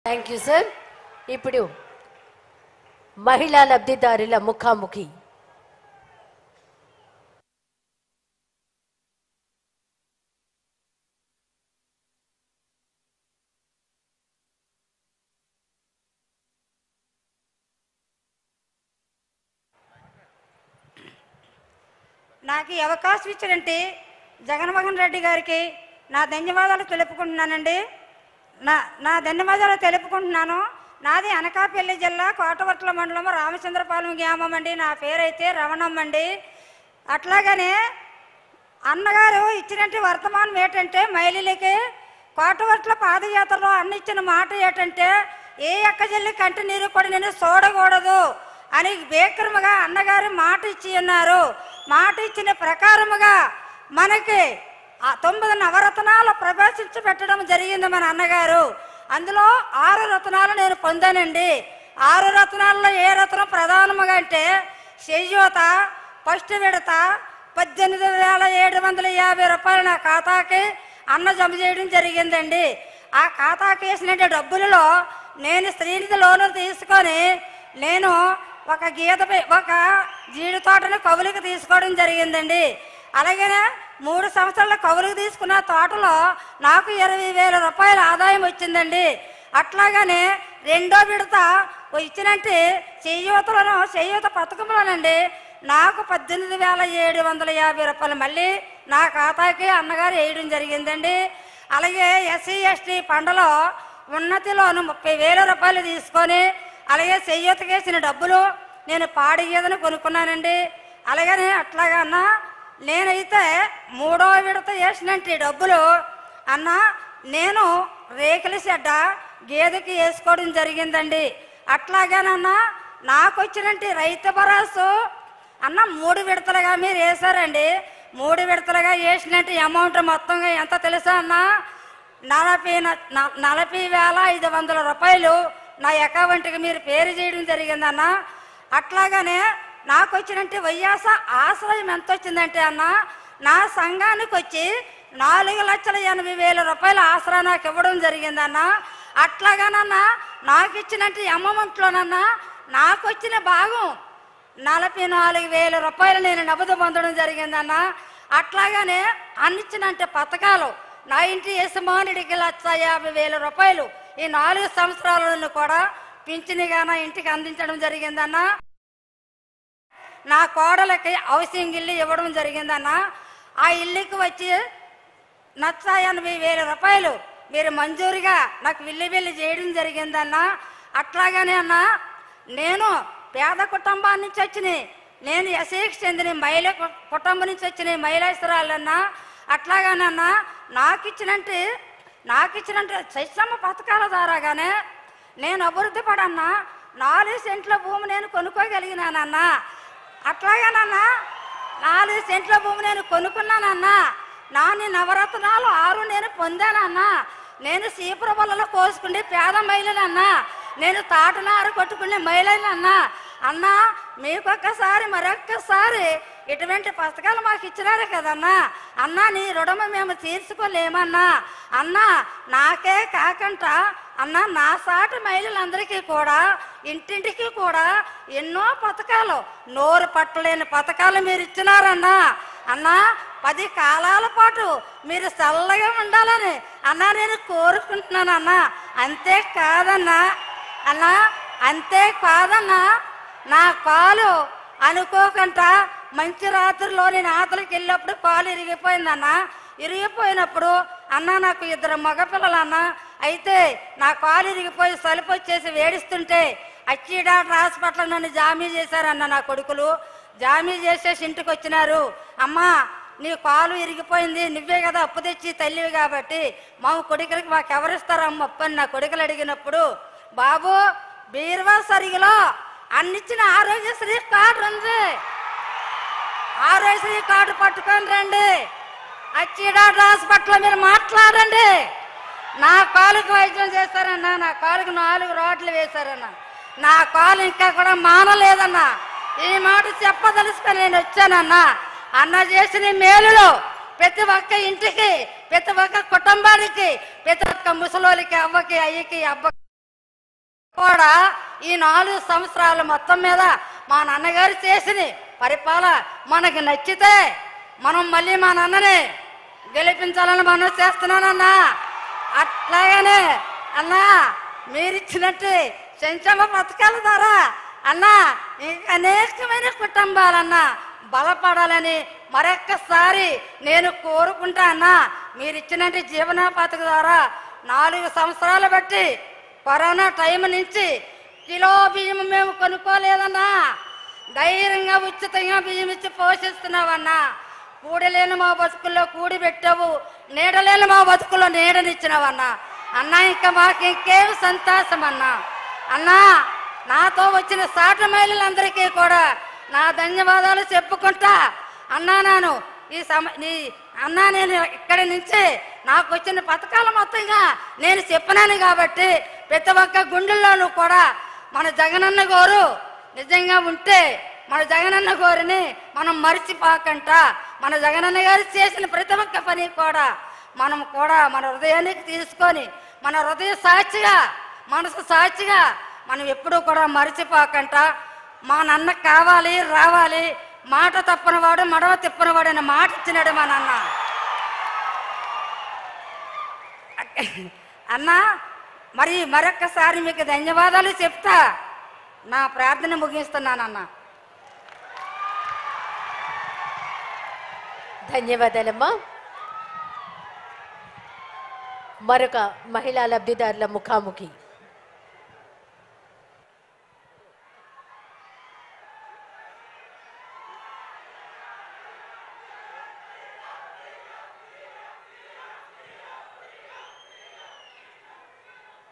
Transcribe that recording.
thank you sir ఇప్పుడు మహిళా లబ్ధిదారుల ముఖాముఖి నాకు ఈ అవకాశం ఇచ్చినంటే జగన్మోహన్ రెడ్డి గారికి నా ధన్యవాదాలు తెలుపుకుంటున్నానండి నా నా ధన్యవాదాలు తెలుపుకుంటున్నాను నాది అనకాపల్లి జిల్లా కోటవర్ట్ల మండలం రామచంద్రపాలెం గ్రామం అండి నా పేరైతే రమణమ్మ అండి అట్లాగనే అన్నగారు ఇచ్చినట్టు వర్తమానం ఏంటంటే మహిళలకి కోటవర్ట్ల పాదయాత్రలో అన్న ఇచ్చిన మాట ఏంటంటే ఏ అక్క చెల్లి కంటి నీరు కూడా నేను చూడకూడదు అని బేకరముగా అన్నగారు మాట ఇచ్చి ఉన్నారు మాట ఇచ్చిన ప్రకారముగా మనకి ఆ తొమ్మిది నవరత్నాలు ప్రవేశించి పెట్టడం జరిగింది మన అన్నగారు అందులో ఆరు రత్నాలు నేను పొందానండి ఆరు రత్నాల్లో ఏ రత్నం ప్రధానముగా అంటే చెయ్యూత ఫస్ట్ విడత పద్దెనిమిది వేల ఏడు వందల యాభై రూపాయలు నా ఖాతాకి అన్న జమ చేయడం జరిగిందండి ఆ ఖాతాకి వేసిన డబ్బులలో నేను శ్రీనిధి లోను తీసుకొని నేను ఒక గీత పై- ఒక జీడి తోటని కవులకు తీసుకోవడం జరిగిందండి అలాగే మూడు సంవత్సరాల కవులకు తీసుకున్న తోటలో నాకు ఇరవై వేల రూపాయల ఆదాయం వచ్చిందండి అట్లాగనే రెండో విడత ఇచ్చినట్టు చేయూతలను చేయూత పథకంలోనండి నాకు పద్దెనిమిది వేల ఏడు వందల యాభై రూపాయలు మళ్ళీ నా ఖాతాకి అన్నగారు వేయడం జరిగిందండి అలాగే ఎస్సీ ఎస్టీ పంటలో ఉన్నతిలోను ముప్పై వేల రూపాయలు తీసుకొని అలాగే చెయ్యతకేసిన డబ్బులు నేను పాడి గీదను కొనుక్కున్నానండి అలాగనే అట్లాగా అన్న నేనైతే మూడో విడత వేసినట్టు డబ్బులు అన్న నేను రేకుల షెడ్డ గేదెకి వేసుకోవడం జరిగిందండి అట్లాగేనన్నా నాకు వచ్చినట్టు రైతు భరోసా అన్న మూడు విడతలుగా మీరు వేశారండి మూడు విడతలుగా వేసినట్టు అమౌంట్ మొత్తంగా ఎంత తెలుసా అన్న నలభై న- న- నలభై వేల ఐదు వందల రూపాయలు నా అకౌంట్కి మీరు పేరు చేయడం జరిగిందన్న అట్లాగనే నాకు వచ్చినట్టు వైయాస ఆశ్రయం ఎంత వచ్చిందంటే అన్న నా సంఘానికి వచ్చి నాలుగు లక్షల ఎనభై వేల రూపాయల ఆసరా నాకు ఇవ్వడం జరిగిందన్న అట్లాగానన్నా నాకు ఇచ్చినట్టు అమౌంట్లోనన్నా నాకు వచ్చిన భాగం నలభై నాలుగు వేల రూపాయలు నేను నగదు పొందడం జరిగిందన్న అట్లాగానే అన్నిచ్చినంటే పథకాలు నా ఇంటి యజమానుడికి లక్ష యాభై వేల రూపాయలు ఈ నాలుగు సంవత్సరాలను కూడా పింఛనిగా నా ఇంటికి అందించడం జరిగిందన్న నా కోడలకి హౌసింగ్ ఇల్లు ఇవ్వడం జరిగిందన్న ఆ ఇల్లుకి వచ్చి నచ్చ ఎనభై వేల రూపాయలు మీరు మంజూరుగా నాకు విల్లి విల్లి చేయడం జరిగిందన్న అట్లాగానే అన్న నేను పేద కుటుంబం నుంచి వచ్చిన నేను ఎస్ఐకి చెందిన మహిళ కు- కుటుంబం నుంచి వచ్చిన మహిళాస్తురాలన్నా అట్లాగానన్నా నాకు ఇచ్చినట్టు నాకు ఇచ్చినట్టు శైశమ్మ పథకాల ద్వారాగానే నేను అభివృద్ధి పడన్నా నాలుగు సెంట్ల భూమి నేను కొనుక్కోగలిగినానన్నా అట్లాగేనన్నా నాలుగు సెంట్ల భూమి నేను కొనుక్కున్నానన్నా నాని నవరత్నాలు ఆరు నేను పొందానన్నా నేను సీపుర బల్లలో కోసుకుంటే పేద మహిళనన్నా నేను తాటనారు కొట్టుకునే మహిళనన్నా అన్నా మీకొక్కసారి మరొక్కసారి ఇటువంటి పుస్తకాలు మాకు ఇచ్చినారు కదన్నా అన్నా నీ రుణము మేము తీర్చుకోలేమన్నా అన్నా నాకే కాకుండా అన్న నా సాటి మహిళలందరికీ కూడా ఇంటింటికి కూడా ఎన్నో పథకాలు నోరు పట్టలేని పథకాలు మీరు ఇచ్చినారన్నా అన్నా పది కాలాల పాటు మీరు చల్లగా ఉండాలని అన్నా నేను కోరుకుంటున్నాను అన్నా అంతే కాదన్నా అన్నా అంతే కాదన్నా నా కాలు అనుకోకుండా మంచి రాత్రిలో నేను ఆతలకి వెళ్ళినప్పుడు కాలు ఇరిగిపోయిందన్నా ఇరిగిపోయినప్పుడు అన్న నాకు ఇద్దరు మగపిల్లలు అన్న అయితే నా కాలు ఇరిగిపోయి సలుపు వచ్చేసి వేడిస్తుంటే అచ్చి డాక్టర్ హాస్పిటల్ నన్ను జామీ చేశారన్న నా కొడుకులు జామీ చేసేసి ఇంటికి వచ్చినారు అమ్మా నీ కాలు ఇరిగిపోయింది నువ్వే కదా అప్పు తెచ్చి తల్లివి కాబట్టి మా కొడుకులకి మాకు ఎవరిస్తారమ్మ అప్పు అని నా కొడుకులు అడిగినప్పుడు బాబు బీర్వా సరిగిలో అన్నిచ్చిన ఆరోగ్యశ్రీ కార్డు ఉంది ఆరోగ్యశ్రీ కార్డు పట్టుకొని రండి వచ్చి డాక్టర్ హాస్పిటల్ మీరు మాట్లాడండి నా కాలుకు వైద్యం చేశారన్న నా కాలుకు నాలుగు రోడ్లు వేశారన్న నా కాలు ఇంకా కూడా మానలేదన్న ఈ మాట చెప్పదలుసుకొని నేను వచ్చానన్న అన్న చేసిన మేలులో ప్రతి ఒక్క ఇంటికి ప్రతి ఒక్క కుటుంబానికి ప్రతి ఒక్క ముసలోళ్ళకి అవ్వకి అయ్యకి అబ్బ కూడా ఈ నాలుగు సంవత్సరాల మొత్తం మీద మా నాన్నగారు చేసిన పరిపాలన మనకి నచ్చితే మనం మళ్ళీ మా నాన్నని గెలిపించాలని మనం చేస్తున్నానన్నా అట్లాగనే అన్నా మీరిచ్చినట్టు సంక్షేమ పథకాల ద్వారా అన్నా ఇంకా అనేకమైన కుటుంబాలన్నా బలపడాలని మరొక్కసారి నేను కోరుకుంటా అన్నా మీరు ఇచ్చినట్టు జీవన పథకం ద్వారా నాలుగు సంవత్సరాలు బట్టి కరోనా టైం నుంచి కిలో బియ్యం మేము కొనుక్కోలేదన్నా ధైర్యంగా ఉచితంగా బియ్యం ఇచ్చి పోషిస్తున్నావన్నా కూడలేని మా బతుకుల్లో కూడి పెట్టావు నీడలేని మా బతుకుల్లో నీడనిచ్చినావన్నా అన్నా ఇంకా మాకు ఇంకేం సంతోషం అన్నా అన్నా నాతో వచ్చిన సాటి మహిళలందరికీ కూడా నా ధన్యవాదాలు చెప్పుకుంటా అన్నా నాను ఈ సమ నీ అన్నా నేను ఇక్కడి నుంచి నాకు వచ్చిన పథకాలు మొత్తంగా నేను చెప్పినాను కాబట్టి ప్రతి ఒక్క గుండెల్లోనూ కూడా మన జగనన్న గారు నిజంగా ఉంటే మన జగనన్న గారిని మనం మర్చిపోకంట మన జగనన్న గారు చేసిన ప్రతి ఒక్క పని కూడా మనం కూడా మన హృదయానికి తీసుకొని మన హృదయ సాక్షిగా మనసు సాక్షిగా మనం ఎప్పుడూ కూడా మర్చిపోకంట మా నాన్న కావాలి రావాలి మాట తప్పనివాడు మడవ తిప్పనివాడు అనే మాట ఇచ్చినాడు మా నాన్న అన్నా మరి మరొక్కసారి మీకు ధన్యవాదాలు చెప్తా నా ప్రార్థన ముగిస్తున్నానన్నా ధన్యవాదాలమ్మా మరొక మహిళా లబ్ధిదారుల ముఖాముఖి